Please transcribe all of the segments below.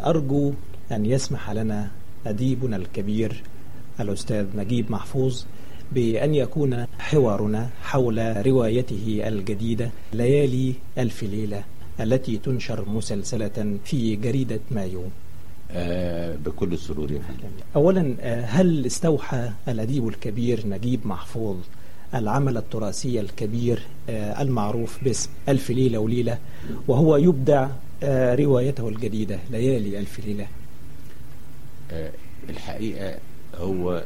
أرجو أن يسمح لنا أديبنا الكبير الأستاذ نجيب محفوظ بأن يكون حوارنا حول روايته الجديدة ليالي ألف ليلة التي تنشر مسلسلة في جريدة مايو آه بكل سرور يا فندم أولا آه، هل استوحى الأديب الكبير نجيب محفوظ العمل التراثي الكبير آه، المعروف باسم ألف ليلة وليلة وهو يبدع آه، روايته الجديدة ليالي ألف ليلة آه الحقيقة هو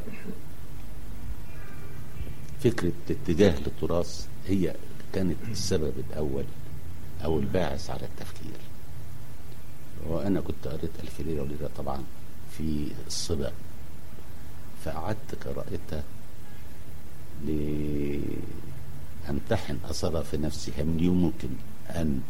فكرة اتجاه للتراث هي كانت السبب الأول أو الباعث على التفكير وأنا كنت قريت ألف ليلة وليلة طبعا في الصبا فقعدت قراءتها لأمتحن أثرها في نفسي هل يمكن أن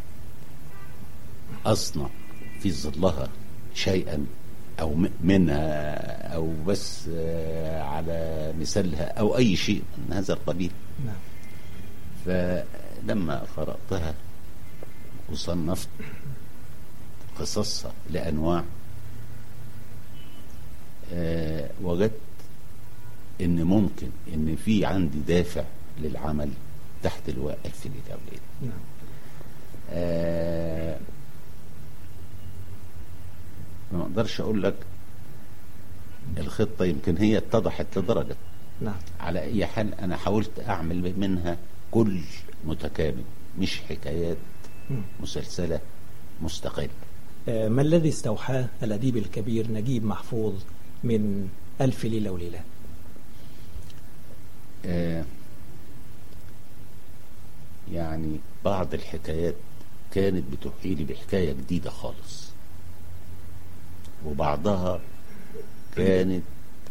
أصنع في ظلها شيئا أو م- منها أو بس آه، على مثالها أو أي شيء من هذا القبيل نعم فلما قرأتها وصنفت قصصها لأنواع آه، وجدت إن ممكن إن في عندي دافع للعمل تحت لواء ألف ليلة وليلة نعم آه، ما اقدرش اقول لك الخطه يمكن هي اتضحت لدرجه نعم على اي حال انا حاولت اعمل منها كل متكامل مش حكايات مم. مسلسله مستقله آه، ما الذي استوحاه الأديب الكبير نجيب محفوظ من ألف ليلة وليلة آه، يعني بعض الحكايات كانت بتوحي لي بحكايه جديده خالص وبعضها كانت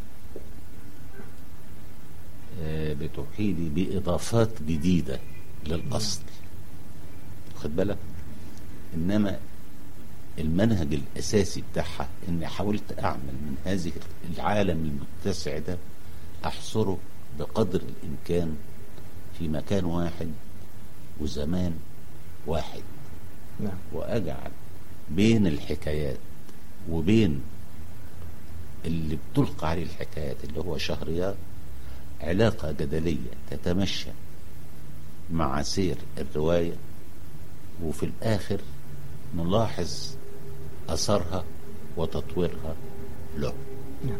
آه، بتوحي لي باضافات جديده للاصل خد بالك انما المنهج الاساسي بتاعها اني حاولت اعمل من هذه العالم المتسع ده احصره بقدر الامكان في مكان واحد وزمان واحد نعم واجعل بين الحكايات وبين اللي بتلقى عليه الحكايات اللي هو شهريار علاقة جدلية تتمشى مع سير الرواية وفي الآخر نلاحظ أثرها وتطويرها له نعم.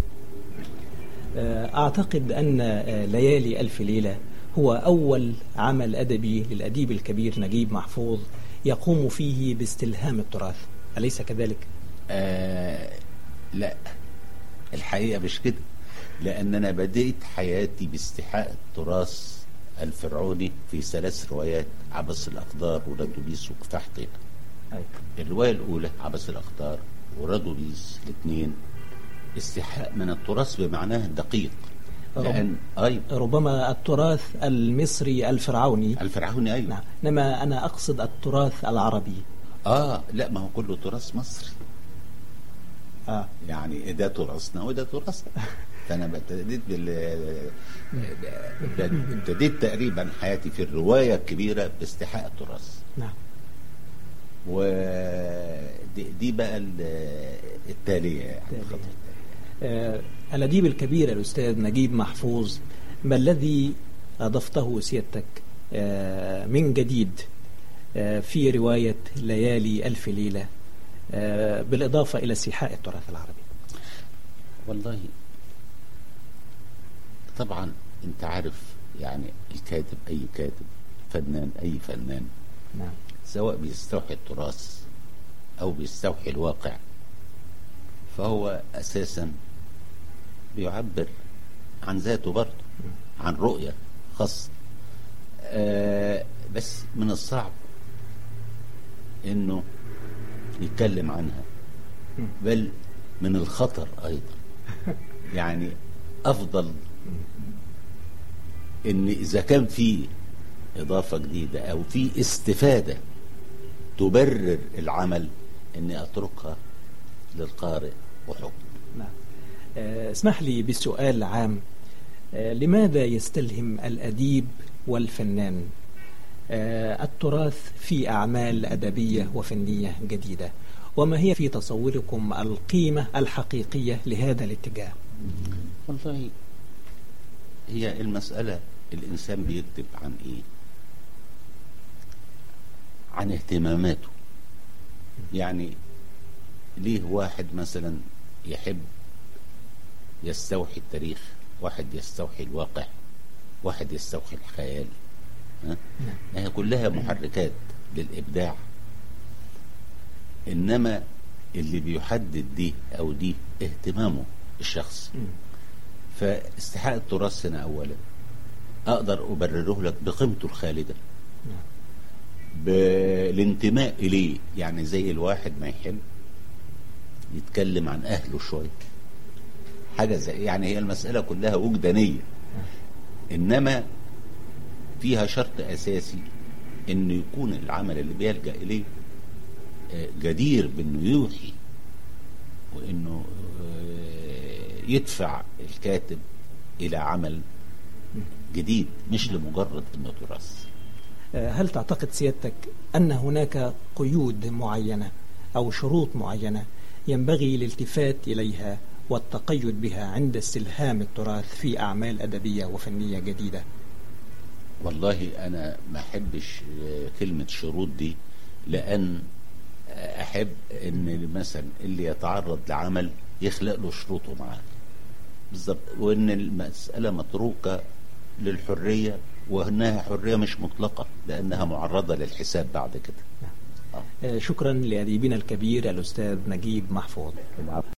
آه، أعتقد أن آه، ليالي ألف ليلة هو أول عمل أدبي للأديب الكبير نجيب محفوظ يقوم فيه باستلهام التراث أليس كذلك؟ آه لا الحقيقة مش كده لأن أنا بديت حياتي باستحقاق التراث الفرعوني في ثلاث روايات عبس الأقدار ورادوليس وكفاح طيبة أي. الرواية الأولى عبس الأقدار ورادوليس الاثنين استحقاق من التراث بمعناه الدقيق لأن أيوة ربما التراث المصري الفرعوني الفرعوني أيوة نعم إنما أنا أقصد التراث العربي آه لا ما هو كله تراث مصري آه. يعني ده تراثنا وده تراثنا فانا ابتديت بال ابتديت تقريبا حياتي في الروايه الكبيره باستحقاق التراث نعم ودي دي بقى ال- التاليه يعني التالية. الخطوة التالية. آه، الأديب الكبير الأستاذ نجيب محفوظ ما الذي أضفته سيادتك آه، من جديد آه، في رواية ليالي ألف ليلة آه، بالإضافة إلى استيحاء التراث العربي والله طبعا انت عارف يعني الكاتب اي كاتب فنان اي فنان نعم سواء بيستوحي التراث او بيستوحي الواقع فهو اساسا بيعبر عن ذاته برضه عن رؤية خاصة آه بس من الصعب انه يتكلم عنها بل من الخطر ايضا يعني افضل ان اذا كان في اضافه جديده او في استفاده تبرر العمل اني اتركها للقارئ وحكم نعم آه، اسمح لي بسؤال عام آه، لماذا يستلهم الأديب والفنان آه، التراث في أعمال أدبية وفنية جديدة وما هي في تصوركم القيمة الحقيقية لهذا الاتجاه والله هي المسألة الإنسان بيكتب عن إيه عن اهتماماته يعني ليه واحد مثلا يحب يستوحي التاريخ واحد يستوحي الواقع واحد يستوحي الخيال ها؟ هي كلها محركات للإبداع إنما اللي بيحدد دي أو دي اهتمامه الشخص فاستحقاق التراث هنا أولا أقدر أبرره لك بقيمته الخالدة بالانتماء إليه يعني زي الواحد ما يحب يتكلم عن أهله شوية حاجة زي يعني هي المسألة كلها وجدانية إنما فيها شرط أساسي إن يكون العمل اللي بيلجأ إليه جدير بإنه يوحي وإنه يدفع الكاتب إلى عمل جديد مش لمجرد إنه تراث هل تعتقد سيادتك أن هناك قيود معينة أو شروط معينة ينبغي الالتفات إليها والتقيد بها عند استلهام التراث في أعمال أدبية وفنية جديدة والله أنا ما أحبش كلمة شروط دي لأن أحب أن مثلا اللي يتعرض لعمل يخلق له شروطه معاه بالظبط وأن المسألة متروكة للحرية وأنها حرية مش مطلقة لأنها معرضة للحساب بعد كده شكرا لأديبنا الكبير الأستاذ نجيب محفوظ